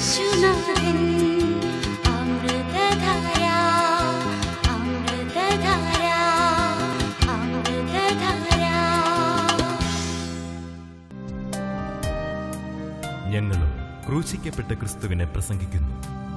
യേശുനാഥൻ അമൃതധാര അമൃതധാര അമൃതധാര ഞങ്ങളും ക്രൂശിക്കപ്പെട്ട ക്രിസ്തുവിനെ പ്രസംഗിക്കുന്നു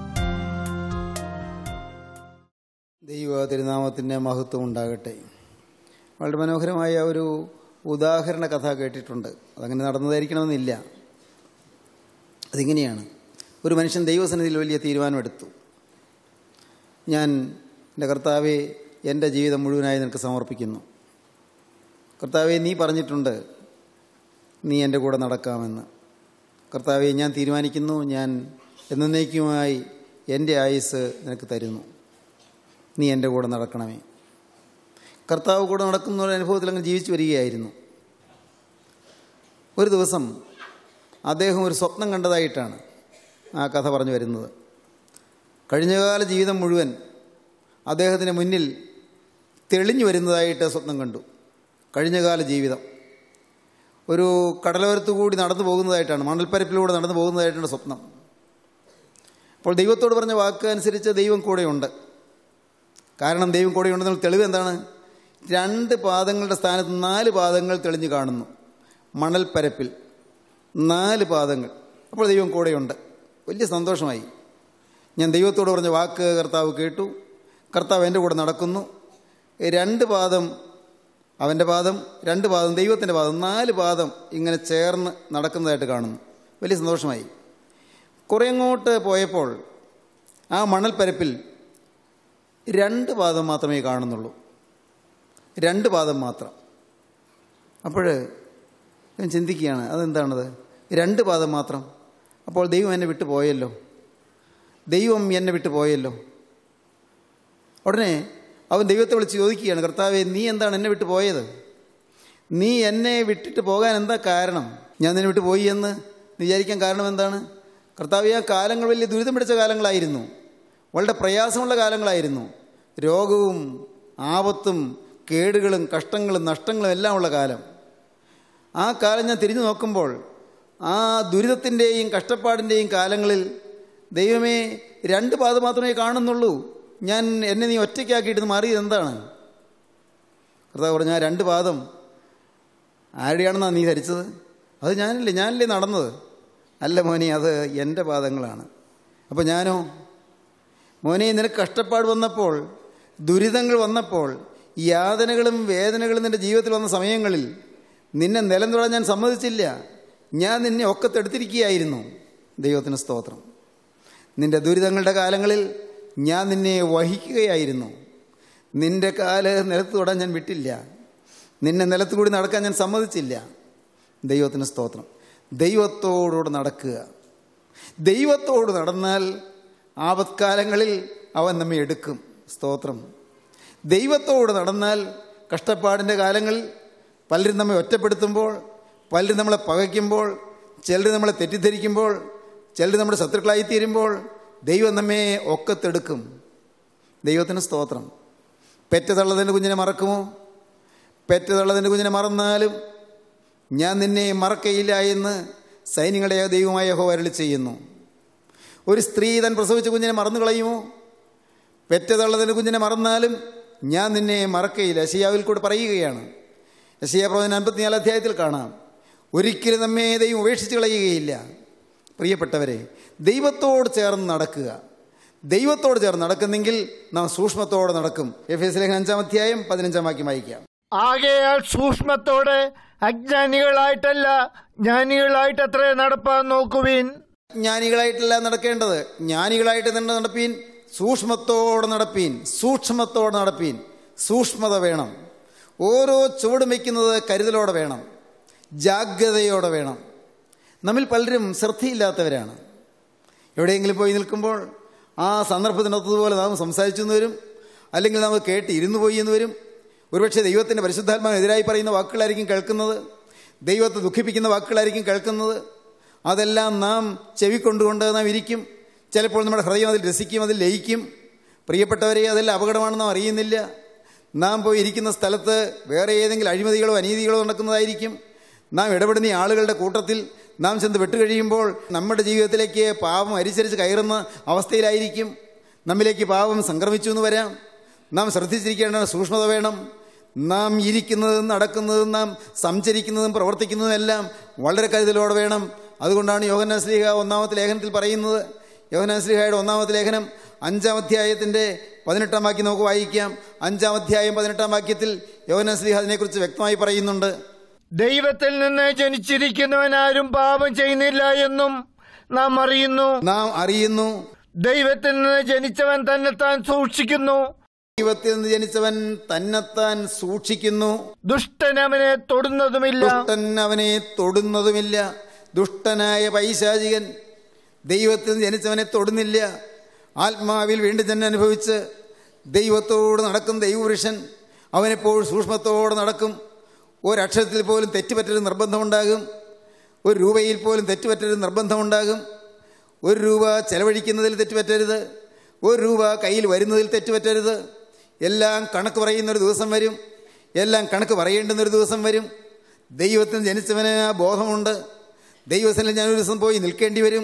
ദൈവ തിരുനാമത്തിൻ്റെ മഹത്വം ഉണ്ടാകട്ടെ വളരെ മനോഹരമായ ഒരു ഉദാഹരണ കഥ കേട്ടിട്ടുണ്ട് അതങ്ങനെ നടന്നതായിരിക്കണമെന്നില്ല അതിങ്ങനെയാണ് ഒരു മനുഷ്യൻ ദൈവസന്നിധിയിൽ വലിയ തീരുമാനമെടുത്തു ഞാൻ എൻ്റെ കർത്താവെ എൻ്റെ ജീവിതം മുഴുവനായി നിനക്ക് സമർപ്പിക്കുന്നു കർത്താവെ നീ പറഞ്ഞിട്ടുണ്ട് നീ എൻ്റെ കൂടെ നടക്കാമെന്ന് കർത്താവെ ഞാൻ തീരുമാനിക്കുന്നു ഞാൻ എന്നേക്കുമായി എൻ്റെ ആയുസ് നിനക്ക് തരുന്നു നീ എൻ്റെ കൂടെ നടക്കണമേ കർത്താവ് കൂടെ നടക്കുന്ന ഒരു അനുഭവത്തിൽ അങ്ങ് ജീവിച്ചു വരികയായിരുന്നു ഒരു ദിവസം അദ്ദേഹം ഒരു സ്വപ്നം കണ്ടതായിട്ടാണ് ആ കഥ പറഞ്ഞു വരുന്നത് കഴിഞ്ഞകാല ജീവിതം മുഴുവൻ അദ്ദേഹത്തിന് മുന്നിൽ തെളിഞ്ഞു വരുന്നതായിട്ട് സ്വപ്നം കണ്ടു കഴിഞ്ഞകാല ജീവിതം ഒരു കടലോരത്തു കൂടി നടന്നു പോകുന്നതായിട്ടാണ് മണൽപ്പരപ്പിലൂടെ നടന്നു പോകുന്നതായിട്ടാണ് സ്വപ്നം അപ്പോൾ ദൈവത്തോട് പറഞ്ഞ വാക്ക് അനുസരിച്ച് ദൈവം കൂടെയുണ്ട് കാരണം ദൈവം കൂടെയുണ്ടെന്നുള്ള തെളിവ് എന്താണ് രണ്ട് പാദങ്ങളുടെ സ്ഥാനത്ത് നാല് പാദങ്ങൾ തെളിഞ്ഞു കാണുന്നു മണൽപ്പരപ്പിൽ നാല് പാദങ്ങൾ അപ്പോൾ ദൈവം കൂടെയുണ്ട് വലിയ സന്തോഷമായി ഞാൻ ദൈവത്തോട് പറഞ്ഞ വാക്ക് കർത്താവ് കേട്ടു കർത്താവ് എൻ്റെ കൂടെ നടക്കുന്നു രണ്ട് പാദം അവൻ്റെ പാദം രണ്ട് പാദം ദൈവത്തിൻ്റെ പാദം നാല് പാദം ഇങ്ങനെ ചേർന്ന് നടക്കുന്നതായിട്ട് കാണുന്നു വലിയ സന്തോഷമായി കുറേ അങ്ങോട്ട് പോയപ്പോൾ ആ മണൽപ്പരപ്പിൽ രണ്ട് പാദം മാത്രമേ കാണുന്നുള്ളൂ രണ്ട് പാദം മാത്രം അപ്പോൾ ഞാൻ ചിന്തിക്കുകയാണ് അതെന്താണത് രണ്ട് പാദം മാത്രം അപ്പോൾ ദൈവം എന്നെ വിട്ടു പോയല്ലോ ദൈവം എന്നെ വിട്ടു പോയല്ലോ ഉടനെ അവൻ ദൈവത്തെ വിളിച്ച് ചോദിക്കുകയാണ് കർത്താവെ നീ എന്താണ് എന്നെ വിട്ടു പോയത് നീ എന്നെ വിട്ടിട്ട് പോകാൻ എന്താ കാരണം ഞാൻ നിന്നെ വിട്ടു പോയി എന്ന് വിചാരിക്കാൻ കാരണം എന്താണ് കർത്താവ് ആ കാലങ്ങൾ വലിയ ദുരിതം പിടിച്ച കാലങ്ങളായിരുന്നു വളരെ പ്രയാസമുള്ള കാലങ്ങളായിരുന്നു രോഗവും ആപത്തും കേടുകളും കഷ്ടങ്ങളും നഷ്ടങ്ങളും എല്ലാം ഉള്ള കാലം ആ കാലം ഞാൻ തിരിഞ്ഞു നോക്കുമ്പോൾ ആ ദുരിതത്തിൻ്റെയും കഷ്ടപ്പാടിൻ്റെയും കാലങ്ങളിൽ ദൈവമേ രണ്ട് പാദം മാത്രമേ കാണുന്നുള്ളൂ ഞാൻ എന്നെ നീ ഒറ്റയ്ക്കാക്കിയിട്ട് മാറിയത് എന്താണ് കർത്താവ് പറഞ്ഞു ആ രണ്ട് പാദം ആരുടെയാണെന്നാണ് നീ ധരിച്ചത് അത് ഞാനല്ലേ ഞാനല്ലേ നടന്നത് അല്ല മോനെ അത് എൻ്റെ പാദങ്ങളാണ് അപ്പോൾ ഞാനോ മോനെ നിനക്ക് കഷ്ടപ്പാട് വന്നപ്പോൾ ദുരിതങ്ങൾ വന്നപ്പോൾ യാതനകളും വേദനകളും നിൻ്റെ ജീവിതത്തിൽ വന്ന സമയങ്ങളിൽ നിന്നെ നിലം തൊടാൻ ഞാൻ സമ്മതിച്ചില്ല ഞാൻ നിന്നെ ഒക്കത്തെടുത്തിരിക്കുകയായിരുന്നു ദൈവത്തിന് സ്തോത്രം നിന്റെ ദുരിതങ്ങളുടെ കാലങ്ങളിൽ ഞാൻ നിന്നെ വഹിക്കുകയായിരുന്നു നിന്റെ കാല് നിലത്ത് തൊടാൻ ഞാൻ വിട്ടില്ല നിന്നെ നിലത്ത് കൂടി നടക്കാൻ ഞാൻ സമ്മതിച്ചില്ല ദൈവത്തിന് സ്തോത്രം ദൈവത്തോടുകൂടെ നടക്കുക ദൈവത്തോട് നടന്നാൽ ആപത്കാലങ്ങളിൽ അവൻ നമ്മെ എടുക്കും സ്തോത്രം ദൈവത്തോട് നടന്നാൽ കഷ്ടപ്പാടിൻ്റെ കാലങ്ങളിൽ പലരും നമ്മെ ഒറ്റപ്പെടുത്തുമ്പോൾ പലരും നമ്മളെ പകയ്ക്കുമ്പോൾ ചിലർ നമ്മളെ തെറ്റിദ്ധരിക്കുമ്പോൾ ചിലർ നമ്മുടെ ശത്രുക്കളായി തീരുമ്പോൾ ദൈവം നമ്മെ ഒക്കത്തെടുക്കും ദൈവത്തിന് സ്തോത്രം പെറ്റ തള്ളതിൻ്റെ കുഞ്ഞിനെ മറക്കുമോ പെറ്റ തള്ളതിൻ്റെ കുഞ്ഞിനെ മറന്നാലും ഞാൻ നിന്നെ മറക്കയില്ല എന്ന് സൈന്യങ്ങളുടെ ദൈവമായ യഹോവ അരുളി ചെയ്യുന്നു ഒരു സ്ത്രീ താൻ പ്രസവിച്ച കുഞ്ഞിനെ മറന്നു കളയുമോ പെറ്റ തള്ളതിൻ്റെ കുഞ്ഞിനെ മറന്നാലും ഞാൻ നിന്നെ മറക്കയില്ല യശയാവിൽ കൂടെ പറയുകയാണ് യശയാ പ്രവചന അൻപത്തിനാല് അധ്യായത്തിൽ കാണാം ഒരിക്കലും നമ്മെ ദൈവം ഉപേക്ഷിച്ച് കളയുകയില്ല പ്രിയപ്പെട്ടവരെ ദൈവത്തോട് ചേർന്ന് നടക്കുക ദൈവത്തോട് ചേർന്ന് നടക്കുന്നെങ്കിൽ നാം സൂക്ഷ്മത്തോടെ നടക്കും എഫ് എസ് ലേഖനം അഞ്ചാം അധ്യായം പതിനഞ്ചാം വാക്യം വായിക്കാം ആകയാൽ സൂക്ഷ്മത്തോടെ അജ്ഞാനികളായിട്ടല്ല ജ്ഞാനികളായിട്ടത്രേ നടപ്പാൻ നോക്കുവിൻ ജ്ഞാനികളായിട്ടല്ല നടക്കേണ്ടത് ജ്ഞാനികളായിട്ട് തന്നെ നടപ്പീൻ സൂക്ഷ്മത്തോടെ നടപ്പീൻ സൂക്ഷ്മത്തോടെ നടപ്പീൻ സൂക്ഷ്മത വേണം ഓരോ ചുവടും വയ്ക്കുന്നത് കരുതലോടെ വേണം ജാഗ്രതയോടെ വേണം നമ്മിൽ പലരും ശ്രദ്ധയില്ലാത്തവരാണ് എവിടെയെങ്കിലും പോയി നിൽക്കുമ്പോൾ ആ സന്ദർഭത്തിനൊത്തതുപോലെ നാം സംസാരിച്ചു എന്ന് വരും അല്ലെങ്കിൽ നാം കേട്ട് ഇരുന്നു പോയി എന്ന് വരും ഒരുപക്ഷെ ദൈവത്തിൻ്റെ പരിശുദ്ധാത്മാവിനെതിരായി പറയുന്ന വാക്കുകളായിരിക്കും കേൾക്കുന്നത് ദൈവത്തെ ദുഃഖിപ്പിക്കുന്ന വാക്കുകളായിരിക്കും കേൾക്കുന്നത് അതെല്ലാം നാം ചെവിക്കൊണ്ടുകൊണ്ട് നാം ഇരിക്കും ചിലപ്പോൾ നമ്മുടെ ഹൃദയം അതിൽ രസിക്കും അതിൽ ലയിക്കും പ്രിയപ്പെട്ടവരെ അതെല്ലാം അപകടമാണെന്ന് നാം അറിയുന്നില്ല നാം പോയി ഇരിക്കുന്ന സ്ഥലത്ത് വേറെ ഏതെങ്കിലും അഴിമതികളോ അനീതികളോ നടക്കുന്നതായിരിക്കും നാം ഇടപെടുന്ന ഈ ആളുകളുടെ കൂട്ടത്തിൽ നാം ചെന്ന് വെട്ടുകഴിയുമ്പോൾ നമ്മുടെ ജീവിതത്തിലേക്ക് പാപം അരിച്ചരിച്ച് കയറുന്ന അവസ്ഥയിലായിരിക്കും നമ്മിലേക്ക് പാപം സംക്രമിച്ചു എന്ന് വരാം നാം ശ്രദ്ധിച്ചിരിക്കേണ്ട സൂക്ഷ്മത വേണം നാം ഇരിക്കുന്നതും നടക്കുന്നതും നാം സഞ്ചരിക്കുന്നതും പ്രവർത്തിക്കുന്നതും എല്ലാം വളരെ കരുതലോടെ വേണം അതുകൊണ്ടാണ് യോഹന്നാൻ സ്ലീഹ ഒന്നാമത്തെ ലേഖനത്തിൽ പറയുന്നത് യോഹന്നാൻ സ്ലീഹയുടെ ഒന്നാമത്തെ ലേഖനം അഞ്ചാം അധ്യായത്തിൻ്റെ പതിനെട്ടാം വാക്യം നമുക്ക് വായിക്കാം അഞ്ചാം അധ്യായം പതിനെട്ടാം വാക്യത്തിൽ യോഹന്നാൻ സ്ലീഹ അതിനെക്കുറിച്ച് വ്യക്തമായി പറയുന്നുണ്ട് ദൈവത്തിൽ നിന്ന് ജനിച്ചിരിക്കുന്നവൻ ആരും പാപം ചെയ്യുന്നില്ല എന്നും നാം അറിയുന്നു നാം അറിയുന്നു ദൈവത്തിൽ നിന്ന് ജനിച്ചവൻ തന്നെ താൻ സൂക്ഷിക്കുന്നു ദൈവത്തിൽ നിന്ന് ജനിച്ചവൻ തന്നെത്താൻ സൂക്ഷിക്കുന്നു ദുഷ്ടൻ അവനെ തൊടുന്നതുമില്ല ദുഷ്ടൻ അവനെ തൊടുന്നതുമില്ല ദുഷ്ടനായ പൈശാചികൻ ദൈവത്തിൽ നിന്ന് ജനിച്ചവനെ തൊടുന്നില്ല ആത്മാവിൽ വീണ്ടും തന്നെ അനുഭവിച്ച് ദൈവത്തോട് നടക്കും ദൈവപുരുഷൻ അവനെപ്പോൾ സൂക്ഷ്മത്തോടെ നടക്കും ഒരക്ഷരത്തിൽ പോലും തെറ്റുപറ്റൊരു നിർബന്ധമുണ്ടാകും ഒരു രൂപയിൽ പോലും തെറ്റുപറ്റൊരു നിർബന്ധമുണ്ടാകും ഒരു രൂപ ചെലവഴിക്കുന്നതിൽ തെറ്റുപറ്റരുത് ഒരു രൂപ കയ്യിൽ വരുന്നതിൽ തെറ്റുപറ്റരുത് എല്ലാം കണക്ക് പറയുന്നൊരു ദിവസം വരും എല്ലാം കണക്ക് പറയേണ്ടുന്നൊരു ദിവസം വരും ദൈവത്തിന് ജനിച്ചവന് ആ ബോധമുണ്ട് ദൈവസ്ഥലിൽ ഞാനൊരു ദിവസം പോയി നിൽക്കേണ്ടി വരും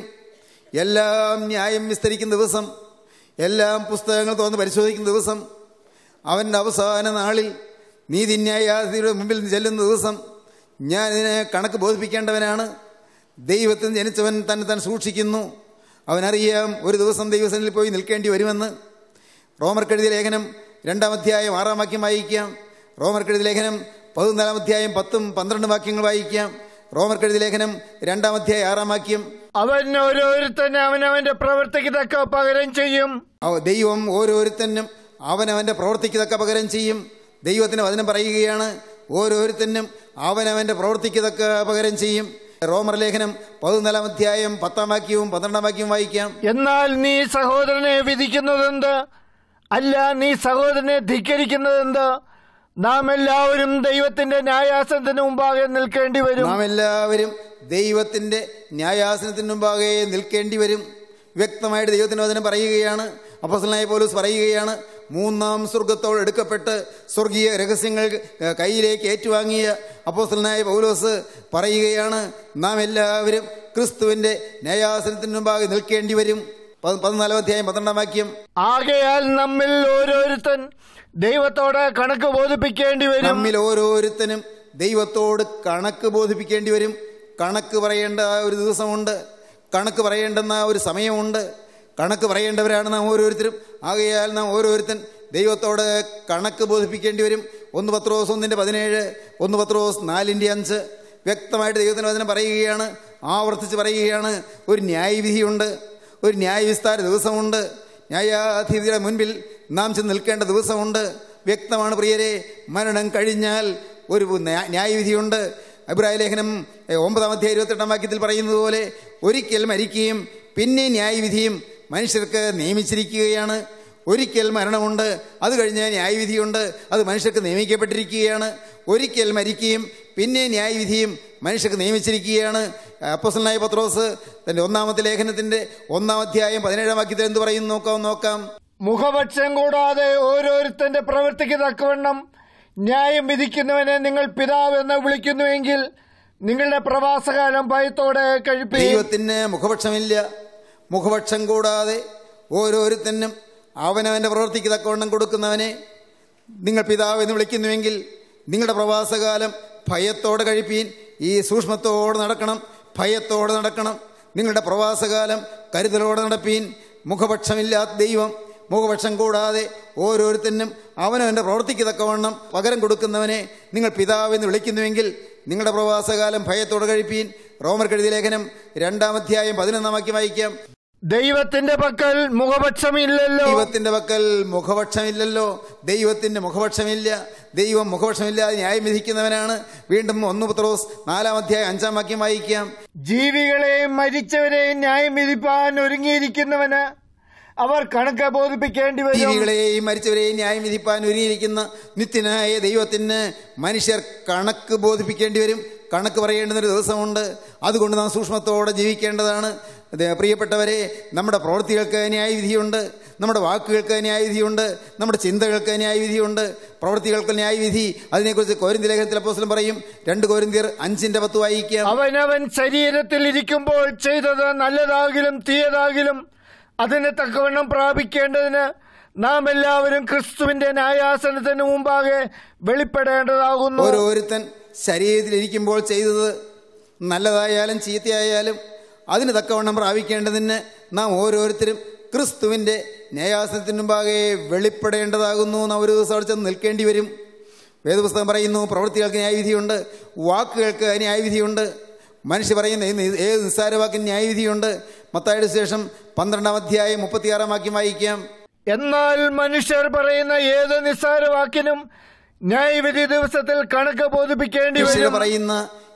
എല്ലാം ന്യായം വിസ്തരിക്കുന്ന ദിവസം എല്ലാം പുസ്തകങ്ങൾ തുറന്ന് പരിശോധിക്കുന്ന ദിവസം അവൻ്റെ അവസാന നാളിൽ നീതിന്യായാധിയുടെ മുമ്പിൽ ചെല്ലുന്ന ദിവസം ഞാൻ ഇതിനെ കണക്ക് ബോധിപ്പിക്കേണ്ടവനാണ് ദൈവത്തിന് ജനിച്ചവൻ തന്നെ താൻ സൂക്ഷിക്കുന്നു അവനറിയാം ഒരു ദിവസം ദൈവസനിൽ പോയി നിൽക്കേണ്ടി വരുമെന്ന് റോമർക്കെഴുതിയ ലേഖനം രണ്ടാം അധ്യായം ആറാം വാക്യം വായിക്കാം റോമർക്കെഴുതിയ ലേഖനം പതിനാലാം അധ്യായം പത്തും പന്ത്രണ്ട് വാക്യങ്ങൾ വായിക്കാം റോമർക്കെഴുതിയ ലേഖനം രണ്ടാം അധ്യായം ആറാം വാക്യം അവൻ ഓരോരുത്തന്നെ അവനവന്റെ പ്രവർത്തിക്ക് തക്ക പകരം ചെയ്യും അവ ദൈവം ഓരോരുത്തനും അവനവൻ്റെ പ്രവൃത്തിക്ക് തക്ക പകരം ചെയ്യും ദൈവത്തിന് വചനം പറയുകയാണ് ഓരോരുത്തനും അവനവൻ്റെ പ്രവൃത്തിക്ക് തക്ക പകരം ചെയ്യും റോമർ ലേഖനം പതിനാലാം അധ്യായം പത്താം വാക്യവും പന്ത്രണ്ടാം വാക്യവും വായിക്കാം എന്നാൽ നീ സഹോദരനെ വിധിക്കുന്നതെന്ത് അല്ല നീ സഹോദരനെ ധിക്കരിക്കുന്നതെന്ത് നാം എല്ലാവരും ദൈവത്തിന്റെ ന്യായാസനത്തിന് മുമ്പാകെ നിൽക്കേണ്ടി വരും നാം എല്ലാവരും ദൈവത്തിൻ്റെ ന്യായാസനത്തിന് മുമ്പാകെ നിൽക്കേണ്ടി വരും വ്യക്തമായിട്ട് ദൈവത്തിൻ്റെ വചനം പറയുകയാണ് അപ്പോസലായ പോലീസ് പറയുകയാണ് മൂന്നാം സ്വർഗത്തോട് എടുക്കപ്പെട്ട് സ്വർഗീയ രഹസ്യങ്ങൾ കയ്യിലേക്ക് ഏറ്റുവാങ്ങിയ അപ്പോസലനായ പൗലോസ് പറയുകയാണ് നാം എല്ലാവരും ക്രിസ്തുവിൻ്റെ ന്യായാസനത്തിന് മുമ്പാകെ നിൽക്കേണ്ടി വരും പ- പതിനാലാം അധ്യായം പന്ത്രണ്ടാം വാക്യം ആകയാൽ നമ്മിൽ ഓരോരുത്തൻ ദൈവത്തോട് കണക്ക് ബോധിപ്പിക്കേണ്ടി വരും നമ്മിൽ ഓരോരുത്തനും ദൈവത്തോട് കണക്ക് ബോധിപ്പിക്കേണ്ടി വരും കണക്ക് പറയേണ്ട ഒരു ദിവസമുണ്ട് കണക്ക് പറയേണ്ടുന്ന ഒരു സമയമുണ്ട് കണക്ക് പറയേണ്ടവരാണ് നാം ഓരോരുത്തരും ആകയാൽ നാം ഓരോരുത്തൻ ദൈവത്തോട് കണക്ക് ബോധിപ്പിക്കേണ്ടി വരും ഒന്ന് പത്രോസ് ഒന്നിൻ്റെ പതിനേഴ് ഒന്ന് പത്രോസ് നാലിൻ്റെ അഞ്ച് വ്യക്തമായിട്ട് ദൈവത്തിൻ്റെ വചനം പറയുകയാണ് ആവർത്തിച്ച് പറയുകയാണ് ഒരു ന്യായവിധിയുണ്ട് ഒരു ന്യായവിസ്താര ദിവസമുണ്ട് ന്യായാധിപതിയുടെ മുൻപിൽ നാം ചെന്ന് നിൽക്കേണ്ട ദിവസമുണ്ട് വ്യക്തമാണ് പ്രിയരെ മരണം കഴിഞ്ഞാൽ ഒരു ന്യാ- ന്യായവിധിയുണ്ട് അഭിപ്രായ ലേഖനം എ, ഒമ്പതാം അധ്യായം ഇരുപത്തെട്ടാം വാക്യത്തിൽ പറയുന്നത് പോലെ ഒരിക്കൽ മരിക്കുകയും പിന്നെ ന്യായവിധിയും മനുഷ്യർക്ക് നിയമിച്ചിരിക്കുകയാണ് ഒരിക്കൽ മരണമുണ്ട് അത് കഴിഞ്ഞ് ന്യായവിധിയുണ്ട് അത് മനുഷ്യർക്ക് നിയമിക്കപ്പെട്ടിരിക്കുകയാണ് ഒരിക്കൽ മരിക്കുകയും പിന്നെ ന്യായവിധിയും മനുഷ്യർക്ക് നിയമിച്ചിരിക്കുകയാണ് അപ്പോസലായ പത്രോസ് തൻ്റെ ഒന്നാമത്തെ ലേഖനത്തിൻ്റെ ഒന്നാം അധ്യായം പതിനേഴാം വാക്യത്തിൽ എന്ത് പറയുന്നു നോക്കാം നോക്കാം മുഖപക്ഷം കൂടാതെ ഓരോരുത്തന്റെ പ്രവൃത്തിക്ക് തക്കവണ്ണം ന്യായം വിധിക്കുന്നവനെ നിങ്ങൾ പിതാവ് എന്ന് വിളിക്കുന്നുവെങ്കിൽ നിങ്ങളുടെ പ്രവാസകാലം ഭയത്തോടെ കഴിപ്പി ദൈവത്തിന് മുഖപക്ഷമില്ല മുഖപക്ഷം കൂടാതെ ഓരോരുത്തനും അവനവൻ്റെ പ്രവൃത്തിക്ക് തക്കവണ്ണം കൊടുക്കുന്നവനെ നിങ്ങൾ പിതാവ് എന്ന് വിളിക്കുന്നുവെങ്കിൽ നിങ്ങളുടെ പ്രവാസകാലം ഭയത്തോടെ കഴിപ്പീൻ ഈ സൂക്ഷ്മത്തോടെ നടക്കണം ഭയത്തോടെ നടക്കണം നിങ്ങളുടെ പ്രവാസകാലം കരുതലോടെ നടപ്പീൻ മുഖപക്ഷമില്ലാത്ത ദൈവം മുഖപക്ഷം കൂടാതെ ഓരോരുത്തനും അവനവൻ്റെ പ്രവൃത്തിക്ക് തക്കവണ്ണം പകരം കൊടുക്കുന്നവനെ നിങ്ങൾ പിതാവ് എന്ന് വിളിക്കുന്നുവെങ്കിൽ നിങ്ങളുടെ പ്രവാസകാലം ഭയത്തോടെ കഴിപ്പീൻ റോമർ കെഴുതിയ ലേഖനം രണ്ടാം അധ്യായം പതിനൊന്നാം വാക്യം വായിക്കാം ദൈവത്തിന്റെ പക്കൽ മുഖപക്ഷമില്ലല്ലോ ദൈവത്തിന്റെ പക്കൽ മുഖപക്ഷമില്ലല്ലോ ദൈവത്തിന്റെ മുഖപക്ഷമില്ല ദൈവം മുഖപക്ഷമില്ലാതെ ന്യായം വിധിക്കുന്നവനാണ് വീണ്ടും ഒന്ന് പത്രോസ് നാലാം അധ്യായം അഞ്ചാം വാക്യം വായിക്കാം ജീവികളെയും മരിച്ചവരെയും ന്യായം വിധിപ്പാൻ ഒരുങ്ങിയിരിക്കുന്നവന് അവർ കണക്ക് ബോധിപ്പിക്കേണ്ടി വരും ജീവികളെയും മരിച്ചവരെയും ന്യായം വിധിപ്പാൻ ഒരുങ്ങിയിരിക്കുന്ന നിത്യനായ ദൈവത്തിന് മനുഷ്യർ കണക്ക് ബോധിപ്പിക്കേണ്ടി വരും കണക്ക് പറയേണ്ടുന്ന ഒരു ദിവസമുണ്ട് അതുകൊണ്ട് നാം സൂക്ഷ്മത്തോടെ ജീവിക്കേണ്ടതാണ് അതെ, പ്രിയപ്പെട്ടവരെ നമ്മുടെ പ്രവൃത്തികൾക്ക് ന്യായവിധിയുണ്ട് നമ്മുടെ വാക്കുകൾക്ക് ന്യായവിധിയുണ്ട് നമ്മുടെ ചിന്തകൾക്ക് ന്യായവിധിയുണ്ട് പ്രവൃത്തികൾക്ക് ന്യായവിധി അതിനെക്കുറിച്ച് കോരിന്തി ലേഖനത്തിൽ അപ്പോസ്തലൻ പറയും രണ്ട് കോരിന്തിയർ അഞ്ചിന്റെ പത്ത് വായിക്കാം അവനവൻ ശരീരത്തിൽ ഇരിക്കുമ്പോൾ ചെയ്തത് നല്ലതാകിലും തീയതാകിലും അതിന് തക്കവണ്ണം പ്രാപിക്കേണ്ടതിന് നാം എല്ലാവരും ക്രിസ്തുവിന്റെ ന്യായാസനത്തിന് മുമ്പാകെ വെളിപ്പെടേണ്ടതാകുന്നു ഓരോരുത്തൻ ശരീരത്തിലിരിക്കുമ്പോൾ ചെയ്തത് നല്ലതായാലും ചീത്തയായാലും അതിന് തക്കവണ്ണം പ്രാപിക്കേണ്ടതിന് നാം ഓരോരുത്തരും ക്രിസ്തുവിൻ്റെ ന്യായാസനത്തിന് മുമ്പാകെ വെളിപ്പെടേണ്ടതാകുന്നു നാം ഒരു ദിവസം അവിടെ ചെന്ന് നിൽക്കേണ്ടി വരും വേദപുസ്തകം പറയുന്നു പ്രവൃത്തികൾക്ക് ന്യായവിധിയുണ്ട് വാക്കുകൾക്ക് ന്യായവിധിയുണ്ട് മനുഷ്യ പറയുന്ന ഏത് ഏത് നിസ്സാര വാക്കിന് ന്യായവിധിയുണ്ട് മത്തായുടെ ശേഷം പന്ത്രണ്ടാം അധ്യായം മുപ്പത്തിയാറാം വാക്യം വായിക്കാം എന്നാൽ മനുഷ്യർ പറയുന്ന ഏത് നിസ്സാര വാക്കിനും ന്യായവിധി ദിവസത്തിൽ കണക്ക് ബോധിപ്പിക്കേണ്ടി മനുഷ്യർ വരും പറയുന്ന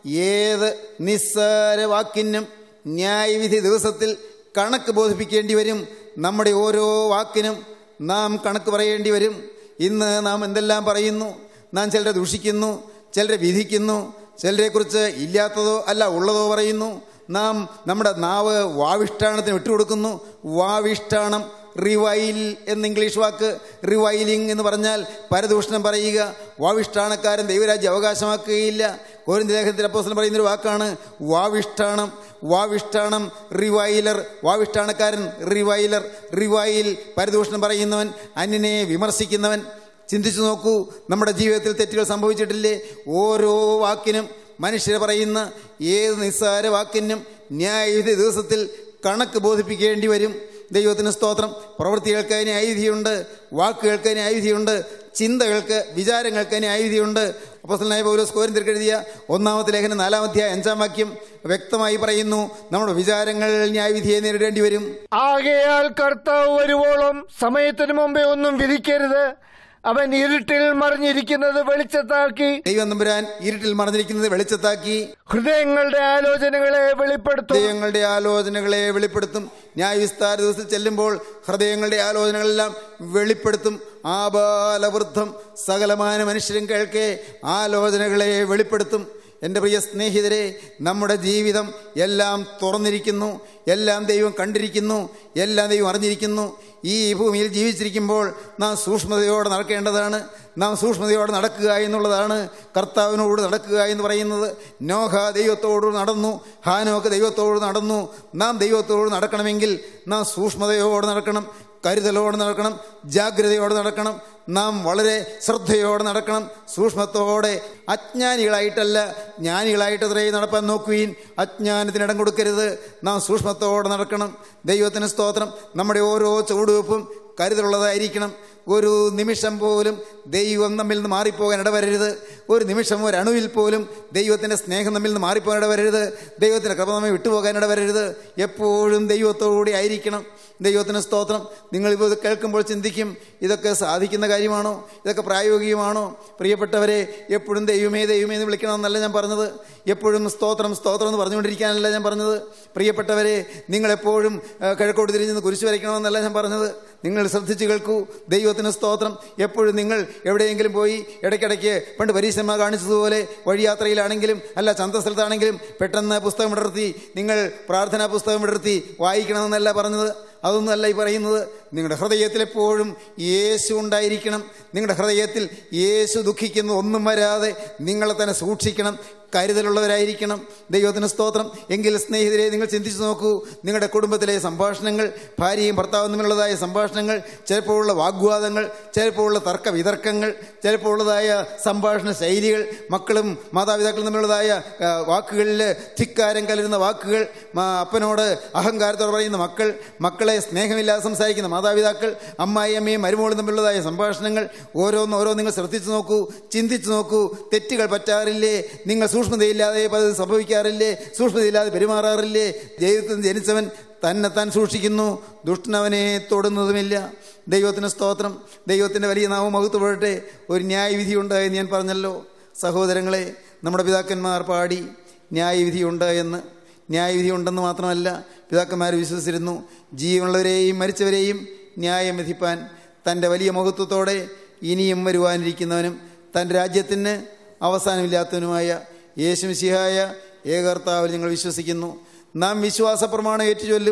ഏത് നിസ്സാര വാക്കിനും ന്യായവിധി ദിവസത്തിൽ കണക്ക് ബോധിപ്പിക്കേണ്ടി വരും നമ്മുടെ ഓരോ വാക്കിനും നാം കണക്ക് പറയേണ്ടി വരും ഇന്ന് നാം എന്തെല്ലാം പറയുന്നു നാം ചിലരെ ദൂഷിക്കുന്നു ചിലരെ വിധിക്കുന്നു ചിലരെക്കുറിച്ച് ഇല്ലാത്തതോ അല്ല ഉള്ളതോ പറയുന്നു നാം നമ്മുടെ നാവ് വാവിഷ്ഠാണത്തിന് വിട്ടുകൊടുക്കുന്നു വാവിഷ്ഠാണം റിവൈൽ എന്ന ഇംഗ്ലീഷ് വാക്ക് റിവൈലിംഗ് എന്ന് പറഞ്ഞാൽ പരദൂഷണം പറയുക വാവിഷ്ഠാണക്കാരൻ ദൈവരാജ്യം അവകാശമാക്കുകയില്ല കോരിന്ത ലേഖനത്തിൽ അപ്പോസ്തലൻ പറയുന്നൊരു വാക്കാണ് വാവിഷ്ഠാണം വാവിഷ്ഠാണം റിവൈലർ വാവിഷ്ഠാണക്കാരൻ റിവൈലർ റിവൈൽ പരദൂഷണം പറയുന്നവൻ അന്യനെ വിമർശിക്കുന്നവൻ ചിന്തിച്ചു നോക്കൂ നമ്മുടെ ജീവിതത്തിൽ തെറ്റുകൾ സംഭവിച്ചിട്ടില്ലേ ഓരോ വാക്കിനും മനുഷ്യർ പറയുന്ന ഏത് നിസ്സാര വാക്കിനും ന്യായവിധി ദിവസത്തിൽ കണക്ക് ബോധിപ്പിക്കേണ്ടി വരും ദൈവത്തിന് സ്തോത്രം പ്രവൃത്തികൾക്ക് ന്യായവിധിയുണ്ട് വാക്കുകൾക്ക് ന്യായവിധിയുണ്ട് ചിന്തകൾക്ക് വിചാരങ്ങൾക്ക് ന്യായവിധിയുണ്ട് അപ്പോസ്തലനായ പൗലോസ് കോരിന്തിർക്ക് എഴുതിയ ഒന്നാമത്തെ ലേഖനം നാലാമധ്യായ അഞ്ചാം വാക്യം വ്യക്തമായി പറയുന്നു നമ്മുടെ വിചാരങ്ങൾ ന്യായവിധിയെ നേരിടേണ്ടി വരും ആകയാൽ കർത്താവ് വരുവോളം സമയത്തിന് മുമ്പേ ഒന്നും വിധിക്കരുത് അവൻ ഇരുട്ടിൽ മറിഞ്ഞിരിക്കുന്നത് വെളിച്ചത്താക്കി ദൈവം നമ്പുരാൻ ഇരുട്ടിൽ മറഞ്ഞിരിക്കുന്നത് വെളിച്ചത്താക്കി ഹൃദയങ്ങളുടെ ആലോചനകളെ വെളിപ്പെടുത്തും ഹൃദയങ്ങളുടെ ആലോചനകളെ വെളിപ്പെടുത്തും ന്യായവിസ്താര ദിവസത്തിൽ ചെല്ലുമ്പോൾ ഹൃദയങ്ങളുടെ ആലോചനകളെല്ലാം വെളിപ്പെടുത്തും ആബാലവൃദ്ധം സകലമാന മനുഷ്യരും കേൾക്കെ ആലോചനകളെ വെളിപ്പെടുത്തും എൻ്റെ പ്രിയ സ്നേഹിതരെ നമ്മുടെ ജീവിതം എല്ലാം തുറന്നിരിക്കുന്നു എല്ലാം ദൈവം കണ്ടിരിക്കുന്നു എല്ലാം ദൈവം അറിഞ്ഞിരിക്കുന്നു ഈ ഭൂമിയിൽ ജീവിച്ചിരിക്കുമ്പോൾ നാം സൂക്ഷ്മതയോടെ നടക്കേണ്ടതാണ് നാം സൂക്ഷ്മതയോടെ നടക്കുക എന്നുള്ളതാണ് കർത്താവിനോട് നടക്കുക എന്ന് പറയുന്നത് നോഹ ദൈവത്തോട് നടന്നു ഹാനോക്ക് ദൈവത്തോട് നടന്നു നാം ദൈവത്തോട് നടക്കണമെങ്കിൽ നാം സൂക്ഷ്മതയോടെ നടക്കണം കരുതലോടെ നടക്കണം ജാഗ്രതയോടെ നടക്കണം നാം വളരെ ശ്രദ്ധയോടെ നടക്കണം സൂക്ഷ്മത്തോടെ അജ്ഞാനികളായിട്ടല്ല ജ്ഞാനികളായിട്ട് അത്രയും നടപ്പാൻ നോക്കുവീൻ അജ്ഞാനത്തിനിടം കൊടുക്കരുത് നാം സൂക്ഷ്മത്തോടെ നടക്കണം ദൈവത്തിന് സ്തോത്രം നമ്മുടെ ഓരോ ചുവടുവെപ്പും കരുതലുള്ളതായിരിക്കണം ഒരു നിമിഷം പോലും ദൈവം നമ്മിൽ നിന്ന് മാറിപ്പോകാൻ ഇടവരരുത് ഒരു നിമിഷം ഒരു അണുവിൽ പോലും ദൈവത്തിൻ്റെ സ്നേഹം നമ്മിൽ നിന്ന് മാറിപ്പോകാൻ ഇടവരരുത് ദൈവത്തിൻ്റെ കൃപ നമ്മെ വിട്ടുപോകാൻ ഇടവരരുത് എപ്പോഴും ദൈവത്തോടുകൂടി ആയിരിക്കണം ദൈവത്തിന് സ്തോത്രം നിങ്ങളിപ്പോൾ ഇത് കേൾക്കുമ്പോൾ ചിന്തിക്കും ഇതൊക്കെ സാധിക്കുന്ന കാര്യമാണോ ഇതൊക്കെ പ്രായോഗികമാണോ പ്രിയപ്പെട്ടവരെ എപ്പോഴും ദൈവമേ ദൈവമേ എന്ന് വിളിക്കണമെന്നല്ല ഞാൻ പറഞ്ഞത് എപ്പോഴും സ്തോത്രം സ്തോത്രം എന്ന് പറഞ്ഞുകൊണ്ടിരിക്കാനല്ല ഞാൻ പറഞ്ഞത് പ്രിയപ്പെട്ടവരെ നിങ്ങളെപ്പോഴും ആ, കിഴക്കോട്ട് തിരിഞ്ഞ് കുരിശ് വരയ്ക്കണമെന്നല്ല ഞാൻ പറഞ്ഞത് നിങ്ങൾ ശ്രദ്ധിച്ച് കേൾക്കൂ ദൈവത്തിന് സ്തോത്രം എപ്പോഴും നിങ്ങൾ എവിടെയെങ്കിലും പോയി ഇടയ്ക്കിടയ്ക്ക് പണ്ട് പരീക്ഷന്മാർ കാണിച്ചതുപോലെ വഴിയാത്രയിലാണെങ്കിലും അല്ല ചന്തസ്ഥലത്താണെങ്കിലും പെട്ടെന്ന് പുസ്തകം വിടർത്തി നിങ്ങൾ പ്രാർത്ഥനാ പുസ്തകം വിടർത്തി വായിക്കണമെന്നല്ല പറഞ്ഞത് അതൊന്നുമല്ല ഈ പറയുന്നത് നിങ്ങളുടെ ഹൃദയത്തിൽ എപ്പോഴും യേശു ഉണ്ടായിരിക്കണം നിങ്ങളുടെ ഹൃദയത്തിൽ യേശു ദുഃഖിക്കുന്ന ഒന്നും വരാതെ നിങ്ങളെ തന്നെ സൂക്ഷിക്കണം കരുതലുള്ളവരായിരിക്കണം ദൈവത്തിന് സ്തോത്രം എങ്കിൽ സ്നേഹിതരെ നിങ്ങൾ ചിന്തിച്ചു നോക്കൂ നിങ്ങളുടെ കുടുംബത്തിലെ സംഭാഷണങ്ങൾ ഭാര്യയും ഭർത്താവും തമ്മിലുള്ളതായ സംഭാഷണങ്ങൾ ചിലപ്പോൾ ഉള്ള വാഗ്വാദങ്ങൾ ചിലപ്പോൾ ഉള്ള തർക്ക വിതർക്കങ്ങൾ ചിലപ്പോൾ ഉള്ളതായ സംഭാഷണ ശൈലികൾ മക്കളും മാതാപിതാക്കളും തമ്മിലുള്ളതായ ആ, വാക്കുകളിൽ ധിക്കാരം കലരുന്ന വാക്കുകൾ മാ- അപ്പനോട് അഹങ്കാരത്തോടെ പറയുന്ന മക്കൾ മക്കളെ സ്നേഹമില്ലാതെ സംസാരിക്കുന്ന മാതാപിതാക്കൾ അമ്മായിയമ്മയും മരുമോളും തമ്മിലുള്ളതായ സംഭാഷണങ്ങൾ ഓരോന്ന് ഓരോ നിങ്ങൾ ശ്രദ്ധിച്ചു നോക്കൂ ചിന്തിച്ചു നോക്കൂ തെറ്റുകൾ പറ്റാറില്ലേ നിങ്ങൾ സൂക്ഷ്മതയില്ലാതെ പലതും സംഭവിക്കാറില്ലേ സൂക്ഷ്മതയില്ലാതെ പെരുമാറാറില്ലേ ദൈവത്തിൽ ജനിച്ചവൻ തന്നെ താൻ സൂക്ഷിക്കുന്നു ദുഷ്ടനവനെ തൊടുന്നതുമില്ല ദൈവത്തിന് സ്തോത്രം ദൈവത്തിൻ്റെ വലിയ നാമം മഹത്വപ്പെടട്ടെ ഒരു ന്യായവിധിയുണ്ട് എന്ന് ഞാൻ പറഞ്ഞല്ലോ സഹോദരങ്ങളെ നമ്മുടെ പിതാക്കന്മാർ പാടി ന്യായവിധിയുണ്ട് എന്ന് ന്യായവിധി ഉണ്ടെന്ന് മാത്രമല്ല പിതാക്കന്മാർ വിശ്വസിച്ചിരുന്നു ജീവനുള്ളവരെയും മരിച്ചവരെയും ന്യായം വിധിപ്പാൻ തൻ്റെ വലിയ മഹത്വത്തോടെ ഇനിയും വരുവാനിരിക്കുന്നവനും തൻ്റെ രാജ്യത്തിന് അവസാനമില്ലാത്തവനുമായ യേശുമിശിഹായ ഏകർത്താവിൽ ഞങ്ങൾ വിശ്വസിക്കുന്നു നാം വിശ്വാസ പ്രമാണം ഏറ്റുചൊല്ലും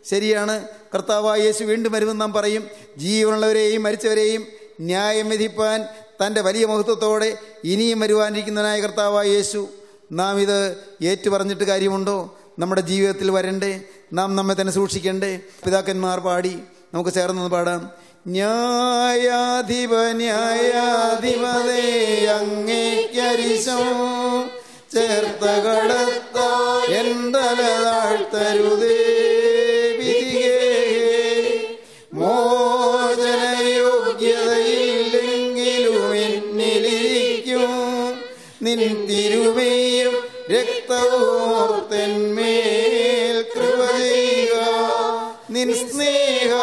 ശരിയാണ് കർത്താവായ യേശു വീണ്ടും വരുമെന്ന് നാം പറയും ജീവനുള്ളവരെയും മരിച്ചവരെയും ന്യായം വിധിപ്പാൻ തൻ്റെ വലിയ മഹത്വത്തോടെ ഇനിയും വരുവാനിരിക്കുന്നതിനായ കർത്താവായ യേശു നാം ഇത് ഏറ്റുപറഞ്ഞിട്ട് കാര്യമുണ്ടോ നമ്മുടെ ജീവിതത്തിൽ വരണ്ടേ നാം നമ്മെ തന്നെ സൂക്ഷിക്കണ്ടേ പിതാക്കന്മാർ പാടി നമുക്ക് ചേർന്ന് പാടാം ന്യായാധിപ ന്യായാധിപതേ അങ്ങേക്കരിശം ചേർത്ത കടത്ത എന്തല താഴ്ത്തരുതേ വിധിയേ മോചനയോഗ്യതയില്ലെങ്കിലും എന്നിലിരിക്കും നിൻ തിരുമയും രക്തവോർത്തന്മേൽ കൃപ ചെയ്യുക നിൻ സ്നേഹ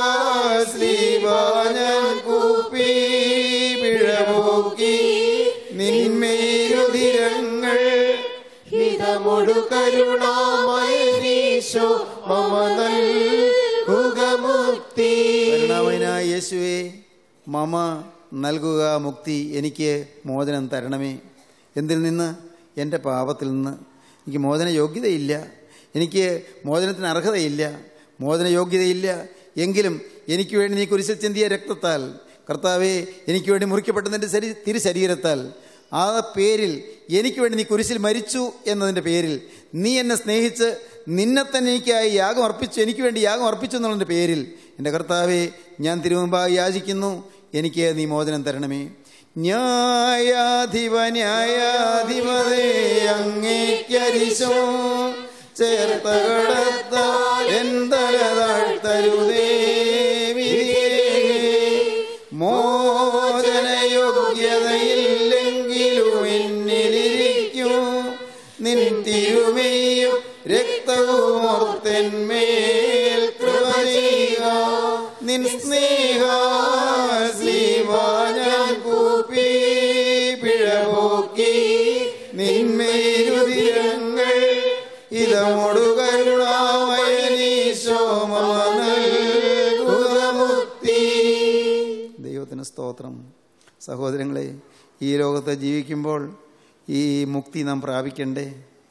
ശ്രീവാനൻ കൂപ്പി പിഴപോക്കി നിന്മേരുതിരങ്ങൾ ഹിതമൊടു കരുണാമയനീശോ മമ നൽകുകമുക്തി കരുണാമയനായ യേശുവേ മമ നൽകുക മുക്തി എനിക്ക് മോചനം തരണമേ എന്തിൽ നിന്ന് എൻ്റെ പാപത്തിൽ നിന്ന് എനിക്ക് മോചന യോഗ്യതയില്ല എനിക്ക് മോചനത്തിന് അർഹതയില്ല മോചന യോഗ്യതയില്ല എങ്കിലും എനിക്ക് വേണ്ടി നീ കുരിശിൽ ചിന്തിയ രക്തത്താൽ കർത്താവെ എനിക്ക് വേണ്ടി മുറിക്കപ്പെട്ടതിൻ്റെ ശരീ തിരു ശരീരത്താൽ ആ പേരിൽ എനിക്ക് വേണ്ടി നീ കുരിശിൽ മരിച്ചു എന്നതിൻ്റെ പേരിൽ നീ എന്നെ സ്നേഹിച്ച് നിന്നെ തന്നെ എനിക്കായി യാഗം അർപ്പിച്ചു എനിക്ക് വേണ്ടി യാഗം അർപ്പിച്ചു എന്നുള്ളതിൻ്റെ പേരിൽ എൻ്റെ കർത്താവെ ഞാൻ തിരുമുമ്പായി യാചിക്കുന്നു എനിക്ക് നീ മോചനം തരണമേ ന്യായാധിപ ന്യായാധിപതേ അങ്ങേക്കരിശോ ചേർത്ത കടത്ത എന്തല താഴ്ത്തരുതേ വിധിയേ മോചനയോഗ്യതയില്ലെങ്കിലും എന്നിലിരിക്കും നിൻ തിരുമയും രക്തവും ഓർത്തന്മേൽ കൃപ ചെയ്യുക നിൻ സ്നേഹ ശ്രീവാനാൻ കൂപ്പി പിഴപോക്കി നിന്മേരുതിരങ്ങൾ ഇതമൊടു കരുണാമയനീശോ മമ നൽകുക മുക്തി ദൈവത്തിന് സ്തോത്രം സഹോദരങ്ങളെ ഈ ലോകത്ത് ജീവിക്കുമ്പോൾ ഈ മുക്തി നാം പ്രാപിക്കണ്ടേ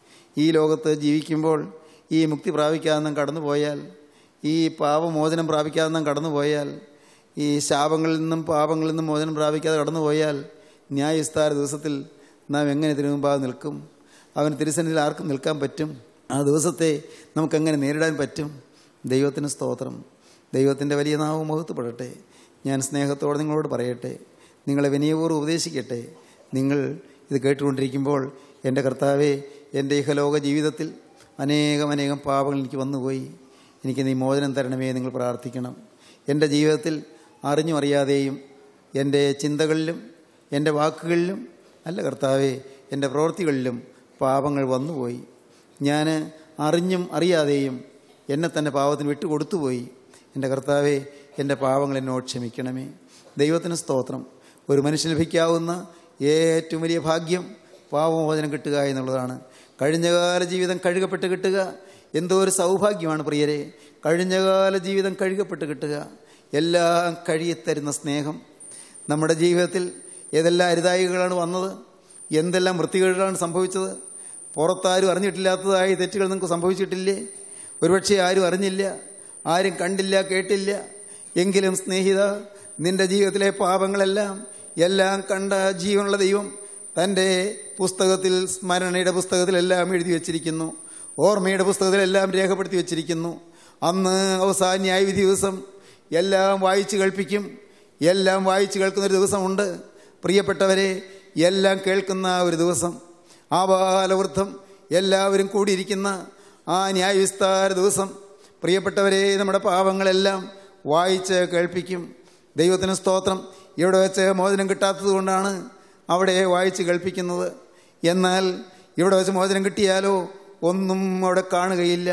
ഈ ലോകത്ത് ജീവിക്കുമ്പോൾ ഈ മുക്തി പ്രാപിക്കാതെ നാം കടന്നുപോയാൽ ഈ പാപമോചനം പ്രാപിക്കാതെ നാം കടന്നുപോയാൽ ഈ ശാപങ്ങളിൽ നിന്നും പാപങ്ങളിൽ നിന്നും മോചനം പ്രാപിക്കാതെ കടന്നുപോയാൽ ന്യായവിസ്താര ദിവസത്തിൽ നാം എങ്ങനെ തിരുമുമ്പാതെ നിൽക്കും അവന് തിരുസന്നിധിയിൽ ആർക്കും നിൽക്കാൻ പറ്റും ആ ദിവസത്തെ നമുക്കെങ്ങനെ നേരിടാൻ പറ്റും ദൈവത്തിന് സ്തോത്രം ദൈവത്തിൻ്റെ വലിയ നാവ് മുഖത്തുപെടട്ടെ ഞാൻ സ്നേഹത്തോടെ നിങ്ങളോട് പറയട്ടെ നിങ്ങളെ വിനയപൂർവ്വം ഉപദേശിക്കട്ടെ നിങ്ങൾ ഇത് കേട്ടുകൊണ്ടിരിക്കുമ്പോൾ എൻ്റെ കർത്താവെ എൻ്റെ ഇഹലോക ജീവിതത്തിൽ അനേകം അനേകം പാപങ്ങൾ എനിക്ക് വന്നുപോയി എനിക്ക് നീ മോചനം തരണമേ നിങ്ങൾ പ്രാർത്ഥിക്കണം എൻ്റെ ജീവിതത്തിൽ അറിഞ്ഞും അറിയാതെയും എൻ്റെ ചിന്തകളിലും എൻ്റെ വാക്കുകളിലും അല്ല കർത്താവെ എൻ്റെ പ്രവൃത്തികളിലും പാപങ്ങൾ വന്നുപോയി ഞാൻ അറിഞ്ഞും അറിയാതെയും എന്നെ തന്നെ പാപത്തിന് വിട്ടുകൊടുത്തുപോയി എൻ്റെ കർത്താവെ എൻ്റെ പാവങ്ങൾ എന്നോട് ക്ഷമിക്കണമേ ദൈവത്തിന് സ്തോത്രം ഒരു മനുഷ്യന് ലഭിക്കാവുന്ന ഏറ്റവും വലിയ ഭാഗ്യം പാവമോചനം കിട്ടുക എന്നുള്ളതാണ് കഴിഞ്ഞകാല ജീവിതം കഴുകപ്പെട്ട് കിട്ടുക എന്തോ ഒരു സൗഭാഗ്യമാണ് പ്രിയരെ കഴിഞ്ഞകാല ജീവിതം കഴുകപ്പെട്ട് കിട്ടുക എല്ലാം കഴുകിത്തരുന്ന സ്നേഹം നമ്മുടെ ജീവിതത്തിൽ ഏതെല്ലാം അരുതായികളാണ് വന്നത് എന്തെല്ലാം വൃത്തികേടുകളാണ് സംഭവിച്ചത് പുറത്താരും അറിഞ്ഞിട്ടില്ലാത്തതായി തെറ്റുകൾ നിങ്ങൾക്ക് സംഭവിച്ചിട്ടില്ലേ ഒരുപക്ഷെ ആരും അറിഞ്ഞില്ല ആരും കണ്ടില്ല കേട്ടില്ല എങ്കിലും സ്നേഹിത നിന്റെ ജീവിതത്തിലെ പാപങ്ങളെല്ലാം എല്ലാം കണ്ട ജീവനുള്ള ദൈവം തൻ്റെ പുസ്തകത്തിൽ സ്മരണയുടെ പുസ്തകത്തിലെല്ലാം എഴുതി വച്ചിരിക്കുന്നു ഓർമ്മയുടെ പുസ്തകത്തിലെല്ലാം രേഖപ്പെടുത്തി വച്ചിരിക്കുന്നു അന്ന് അവസാന ന്യായവിധി ദിവസം എല്ലാം വായിച്ചു കേൾപ്പിക്കും എല്ലാം വായിച്ചു കേൾക്കുന്ന ഒരു ദിവസമുണ്ട് പ്രിയപ്പെട്ടവരെ എല്ലാം കേൾക്കുന്ന ഒരു ദിവസം ആബാലവൃദ്ധം എല്ലാവരും കൂടിയിരിക്കുന്ന ആ ന്യായവിസ്താര ദിവസം പ്രിയപ്പെട്ടവരെ നമ്മുടെ പാപങ്ങളെല്ലാം വായിച്ച് കേൾപ്പിക്കും ദൈവത്തിന് സ്തോത്രം ഇവിടെ വെച്ച് മോചനം കിട്ടാത്തത് കൊണ്ടാണ് അവിടെ വായിച്ച് കേൾപ്പിക്കുന്നത് എന്നാൽ ഇവിടെ വെച്ച് മോചനം കിട്ടിയാലോ ഒന്നും അവിടെ കാണുകയില്ല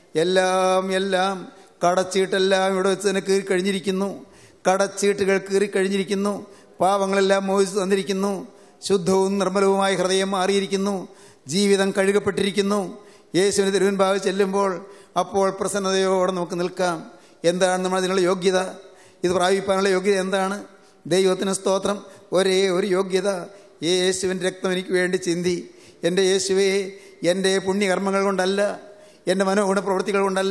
എല്ലാം എല്ലാം കടച്ചീട്ടെല്ലാം ഇവിടെ വെച്ച് തന്നെ കീറി കഴിഞ്ഞിരിക്കുന്നു കടച്ചീട്ടുകൾ കീറി കഴിഞ്ഞിരിക്കുന്നു പാവങ്ങളെല്ലാം മോചിച്ചു തന്നിരിക്കുന്നു ശുദ്ധവും നിർമ്മലവുമായ ഹൃദയം മാറിയിരിക്കുന്നു ജീവിതം കഴുകപ്പെട്ടിരിക്കുന്നു യേശുവിന് തിരുവൻപാവ് ചെല്ലുമ്പോൾ അപ്പോൾ പ്രസന്നതയോടെ നമുക്ക് നിൽക്കാം എന്താണ് നമ്മൾ അതിനുള്ള യോഗ്യത ഇത് പ്രാപിപ്പാനുള്ള യോഗ്യത എന്താണ് ദൈവത്തിന് സ്തോത്രം ഒരേ ഒരു യോഗ്യത യേശുവിൻ്റെ രക്തം എനിക്ക് വേണ്ടി ചിന്തി എൻ്റെ യേശുവേ എൻ്റെ പുണ്യകർമ്മങ്ങൾ കൊണ്ടല്ല എൻ്റെ മനോഗുണ പ്രവൃത്തികൾ കൊണ്ടല്ല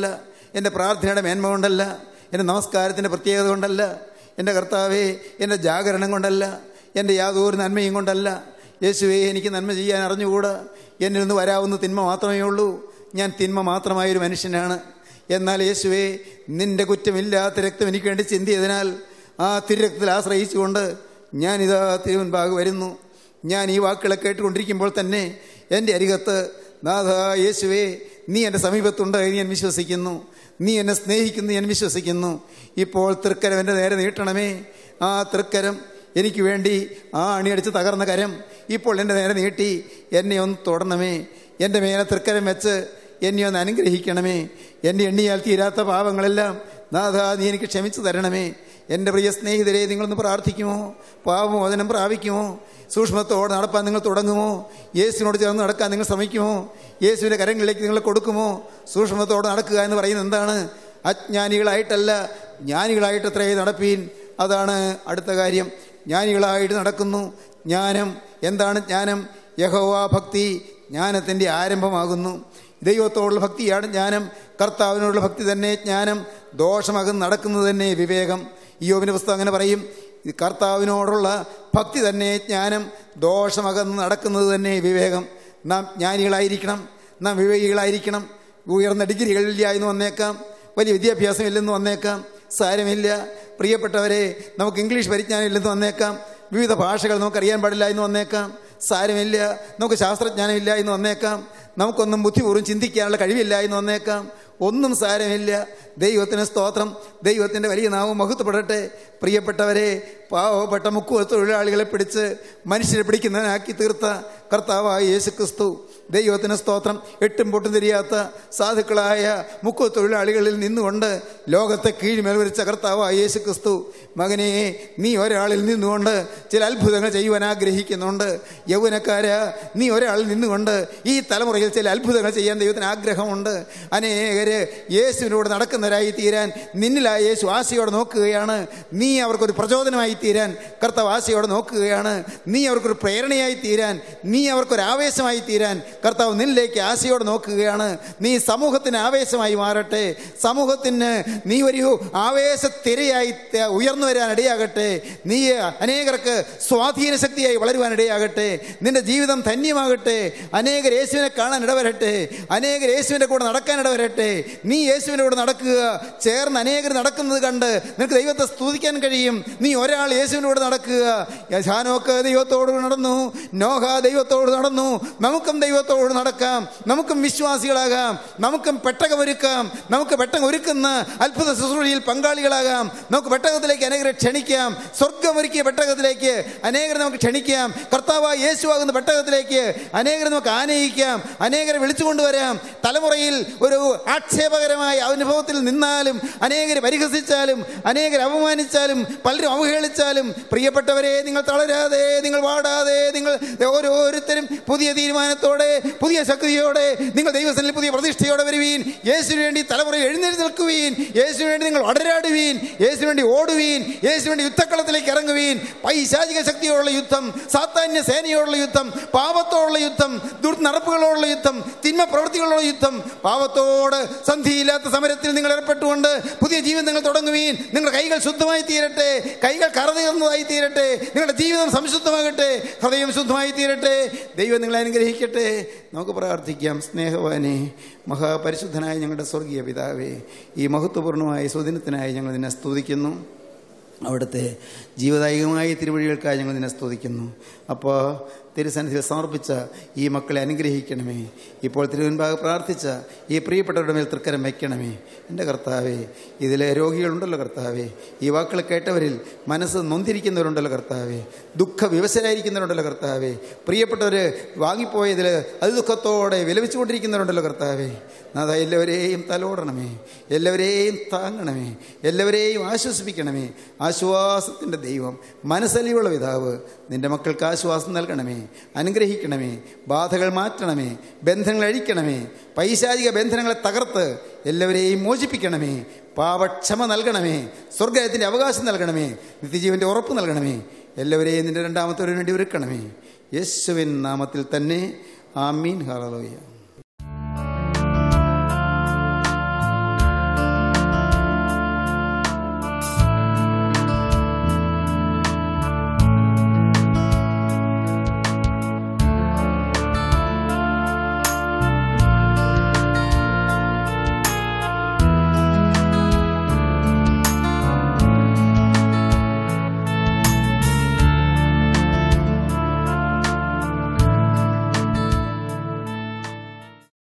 എൻ്റെ പ്രാർത്ഥനയുടെ മേന്മ കൊണ്ടല്ല എൻ്റെ നമസ്കാരത്തിൻ്റെ പ്രത്യേകത കൊണ്ടല്ല എൻ്റെ കർത്താവേ എൻ്റെ ജാഗരണം കൊണ്ടല്ല എൻ്റെ യാതൊരു നന്മയും കൊണ്ടല്ല യേശുവേ എനിക്ക് നന്മ ചെയ്യാൻ അറിഞ്ഞുകൂടാ എന്നിൽ നിന്ന് വരാവുന്ന തിന്മ മാത്രമേ ഉള്ളൂ ഞാൻ തിന്മ മാത്രമായൊരു മനുഷ്യനാണ് എന്നാൽ യേശുവേ നിന്റെ കുറ്റമില്ലാത്ത രക്തം എനിക്ക് വേണ്ടി ചിന്തിയതിനാൽ ആ തിരുരക്തത്തിൽ ആശ്രയിച്ചുകൊണ്ട് ഞാനിതാ തിരുവൻപാക് വരുന്നു ഞാൻ ഈ വാക്കുകളെ കേട്ടുകൊണ്ടിരിക്കുമ്പോൾ തന്നെ എൻ്റെ അരികത്ത് നാഥ യേശുവേ നീ എൻ്റെ സമീപത്തുണ്ട് എന്ന് ഞാൻ വിശ്വസിക്കുന്നു നീ എന്നെ സ്നേഹിക്കുന്നു ഞാൻ വിശ്വസിക്കുന്നു ഇപ്പോൾ തൃക്കരം എൻ്റെ നേരെ നീട്ടണമേ ആ തൃക്കരം എനിക്ക് വേണ്ടി ആ അണിയടിച്ച് തകർന്ന കരം ഇപ്പോൾ എൻ്റെ നേരെ നീട്ടി എന്നെ ഒന്ന് തൊടണമേ എൻ്റെ മേലെ തൃക്കരം വെച്ച് എന്നെ ഒന്ന് അനുഗ്രഹിക്കണമേ എൻ്റെ എണ്ണിയാൽ തീരാത്ത പാപങ്ങളെല്ലാം നാഥ നീ എനിക്ക് ക്ഷമിച്ചു തരണമേ എൻ്റെ പ്രിയ സ്നേഹിതരെ നിങ്ങളൊന്ന് പ്രാർത്ഥിക്കുമോ പാപമോചനം പ്രാപിക്കുമോ സൂക്ഷ്മത്തോടെ നടപ്പാൻ നിങ്ങൾ തുടങ്ങുമോ യേശുവിനോട് ചേർന്ന് നടക്കാൻ നിങ്ങൾ ശ്രമിക്കുമോ യേശുവിൻ്റെ കരങ്ങളിലേക്ക് നിങ്ങൾ കൊടുക്കുമോ സൂക്ഷ്മത്തോടെ നടക്കുക എന്ന് പറയുന്നത് എന്താണ് അജ്ഞാനികളായിട്ടല്ല ജ്ഞാനികളായിട്ട് എത്രയേ നടപ്പീൻ അതാണ് അടുത്ത കാര്യം ജ്ഞാനികളായിട്ട് നടക്കുന്നു ജ്ഞാനം എന്താണ് ജ്ഞാനം യഹോവ ഭക്തി ജ്ഞാനത്തിൻ്റെ ആരംഭമാകുന്നു ദൈവത്തോടുള്ള ഭക്തിയാണ് ജ്ഞാനം കർത്താവിനോടുള്ള ഭക്തി തന്നെ ജ്ഞാനം ദോഷമകന്ന് നടക്കുന്നത് തന്നെ വിവേകം യോബിൻ്റെ പുസ്തകം അങ്ങനെ പറയും ഇത് കർത്താവിനോടുള്ള ഭക്തി തന്നെ ജ്ഞാനം ദോഷമകന്ന് നടക്കുന്നത് തന്നെ വിവേകം നാം ജ്ഞാനികളായിരിക്കണം നാം വിവേകികളായിരിക്കണം ഉയർന്ന ഡിഗ്രികളില്ല എന്ന് വന്നേക്കാം വലിയ വിദ്യാഭ്യാസം ഇല്ലെന്ന് വന്നേക്കാം സാരമില്ല പ്രിയപ്പെട്ടവരെ നമുക്ക് ഇംഗ്ലീഷ് പരിജ്ഞാനം ഇല്ലെന്ന് വന്നേക്കാം വിവിധ ഭാഷകൾ നമുക്ക് അറിയാൻ പാടില്ല എന്ന് വന്നേക്കാം സാരമില്ല നമുക്ക് ശാസ്ത്രജ്ഞാനം ഇല്ല എന്ന് വന്നേക്കാം നമുക്കൊന്നും ബുദ്ധിപൂർവ്വം ചിന്തിക്കാനുള്ള കഴിവില്ല എന്ന് വന്നേക്കാം ഒന്നും സാരമില്ല ദൈവത്തിന് സ്തോത്രം ദൈവത്തിൻ്റെ വലിയ നാമം മഹത്വപ്പെടട്ടെ പ്രിയപ്പെട്ടവരെ പാവപ്പെട്ട മുക്കുവ തൊഴിലാളികളെ പിടിച്ച് മനുഷ്യരെ പിടിക്കുന്നതിനാക്കി തീർത്ത കർത്താവായ യേശു ക്രിസ്തു ദൈവത്തിന് സ്തോത്രം എട്ടും പൊട്ടും തിരിയാത്ത സാധുക്കളായ മുക്കുവ തൊഴിലാളികളിൽ നിന്നുകൊണ്ട് ലോകത്തെ കീഴ്മേൽ വരിച്ച കർത്താവായ യേശു ക്രിസ്തു മകനെ നീ ഒരാളിൽ നിന്നുകൊണ്ട് ചില അത്ഭുതങ്ങൾ ചെയ്യുവാൻ ആഗ്രഹിക്കുന്നുണ്ട് യൗവനക്കാര നീ ഒരാളിൽ നിന്നുകൊണ്ട് ഈ തലമുറയിൽ ചില അത്ഭുതങ്ങൾ ചെയ്യാൻ ദൈവത്തിന് ആഗ്രഹമുണ്ട് അനേകര് യേശുവിനോട് നടക്കുന്നവരായി തീരാൻ നിന്നിലായ യേശു ആശയോടെ നോക്കുകയാണ് നീ അവർക്കൊരു പ്രചോദനമായി തീരാൻ കർത്താവ് ആശയോടെ നോക്കുകയാണ് നീ അവർക്കൊരു പ്രേരണയായി തീരാൻ നീ അവർക്കൊരു ആവേശമായി തീരാൻ കർത്താവ് നിന്നിലേക്ക് ആശയോടെ നോക്കുകയാണ് നീ സമൂഹത്തിന് ആവേശമായി മാറട്ടെ സമൂഹത്തിന് നീ ഒരു ആവേശത്തിരയായി ത- ഉയർന്നു വരാൻ ഇടയാകട്ടെ നീ അനേകർക്ക് സ്വാധീന ശക്തിയായി വളരുവാൻ ഇടയാകട്ടെ നിന്റെ ജീവിതം ധന്യമാകട്ടെ അനേകർ യേശുവിനെ കാണാൻ ഇടവരട്ടെ അനേകർ യേശുവിൻ്റെ കൂടെ നടക്കാൻ ഇടവരട്ടെ നീ യേശുവിൻ്റെ കൂടെ നടക്കുക ചേർന്ന് അനേകർ നടക്കുന്നത് കണ്ട് നിനക്ക് ദൈവത്തെ സ്തുതിക്കാൻ കഴിയും നീ ഒരാൾ യേശുവിൻ്റെ കൂടെ നടക്കുക ഷാനോക്ക് ദൈവത്തോട് നടന്നു നോഹ ദൈവത്തോട് നടന്നു നമുക്കും ദൈവത്തോട് നടക്കാം നമുക്കും വിശ്വാസികളാകാം നമുക്കും പെട്ടകമൊരുക്കാം നമുക്ക് പെട്ടകം ഒരുക്കുന്ന അത്ഭുത ശുശ്രൂഷയിൽ പങ്കാളികളാകാം നമുക്ക് പെട്ടകത്തിലേക്ക് അനേകരെ ക്ഷണിക്കാം സ്വർഗമൊരുക്കിയ പെട്ടകത്തിലേക്ക് അനേകരെ നമുക്ക് ക്ഷണിക്കാം കർത്താവായ യേശുവാകുന്ന പെട്ടകത്തിലേക്ക് അനേകരെ നമുക്ക് ആനയിക്കാം അനേകരെ വിളിച്ചുകൊണ്ടുവരാം തലമുറയിൽ ഒരു ആക്ഷേപകരമായ അനുഭവത്തിൽ നിന്നാലും അനേകരെ പരിഹസിച്ചാലും അനേകരെ അപമാനിച്ചാലും പലരും അവഹേളിച്ചാലും പ്രിയപ്പെട്ടവരെ നിങ്ങൾ തളരാതെ നിങ്ങൾ വാടാതെ നിങ്ങൾ ഓരോരുത്തരും പുതിയ തീരുമാനത്തോടെ പുതിയ ശക്തിയോടെ നിങ്ങൾ ദൈവസനിൽ പുതിയ പ്രതിഷ്ഠയോടെ വരുവീൻ യേശുവിന് വേണ്ടി തലമുറയിൽ എഴുന്നേറ്റ് നിൽക്കുവീൻ യേശുവിന് വേണ്ടി നിങ്ങൾ വളരാടുവീൻ യേശുവിന് വേണ്ടി ഓടുവീൻ യേശുവിന് വേണ്ടി യുദ്ധക്കളത്തിലേക്ക് ഇറങ്ങുവീൻ പൈശാചിക ശക്തിയോടുള്ള യുദ്ധം സാത്താന്യ സേനയോടുള്ള യുദ്ധം പാപത്തോടുള്ള യുദ്ധം ദുർനടപ്പുകളോടുള്ള യുദ്ധം തിന്മ പ്രവൃത്തികളോടുള്ള യുദ്ധം പാപത്തോട് സന്ധിയില്ലാത്ത സമരത്തിൽ നിങ്ങൾ ഏർപ്പെട്ടുകൊണ്ട് പുതിയ ജീവിതം നിങ്ങൾ തുടങ്ങുവീൻ നിങ്ങളുടെ കൈകൾ ശുദ്ധമായി തീരട്ടെ കൈകൾ കറതീർന്നതായി തീരട്ടെ നിങ്ങളുടെ ജീവിതം സംശുദ്ധമാകട്ടെ ഹൃദയം ശുദ്ധമായി തീരട്ടെ ദൈവം നിങ്ങളെ അനുഗ്രഹിക്കട്ടെ നമുക്ക് പ്രാർത്ഥിക്കാം സ്നേഹവാനെ മഹാപരിശുദ്ധനായ ഞങ്ങളുടെ സ്വർഗീയ പിതാവേ ഈ മഹത്വപൂർണ്ണമായ സുദിനത്തിനായി ഞങ്ങൾ നിന്നെ സ്തുതിക്കുന്നു അവിടുത്തെ ജീവദായകമായ തിരുവഴികൾക്കായി ഞങ്ങൾ നിന്നെ സ്തുതിക്കുന്നു അപ്പോൾ തിരുസന്നിധിയിൽ സമർപ്പിച്ച ഈ മക്കളെ അനുഗ്രഹിക്കണമേ ഇപ്പോൾ തിരുവൻപാകെ പ്രാർത്ഥിച്ച ഈ പ്രിയപ്പെട്ടവരുടെ മേൽ തൃക്കരം വയ്ക്കണമേ എൻ്റെ കർത്താവേ ഇതിലെ രോഗികളുണ്ടല്ലോ കർത്താവേ ഈ വാക്കുകൾ കേട്ടവരിൽ മനസ്സ് നൊന്തിരിക്കുന്നവരുണ്ടല്ലോ കർത്താവേ ദുഃഖ വിവശരായിരിക്കുന്നവരുണ്ടല്ലോ കർത്താവേ പ്രിയപ്പെട്ടവർ വാങ്ങിപ്പോയതിൽ അത് ദുഃഖത്തോടെ വിലപിച്ചുകൊണ്ടിരിക്കുന്നവരുണ്ടല്ലോ കർത്താവേ നാഥ എല്ലാവരെയും തലോടണമേ എല്ലാവരെയും താങ്ങണമേ എല്ലാവരെയും ആശ്വസിപ്പിക്കണമേ ആശ്വാസത്തിൻ്റെ ദൈവം മനസ്സലിയുള്ള പിതാവ് നിന്റെ മക്കൾക്ക് ആശ്വാസം നൽകണമേ അനുഗ്രഹിക്കണമേ ബാധകൾ മാറ്റണമേ ബന്ധങ്ങൾ അഴിക്കണമേ പൈശാചിക ബന്ധനങ്ങളെ തകർത്ത് എല്ലാവരെയും മോചിപ്പിക്കണമേ പാപക്ഷമ നൽകണമേ സ്വർഗത്തിൻ്റെ അവകാശം നൽകണമേ നിത്യജീവൻ്റെ ഉറപ്പ് നൽകണമേ എല്ലാവരെയും നിന്റെ രണ്ടാമത്തെ വേണ്ടി ഒരുക്കണമേ യേശുവിൻ നാമത്തിൽ തന്നെ ആമീൻ ഹാളോയ്യ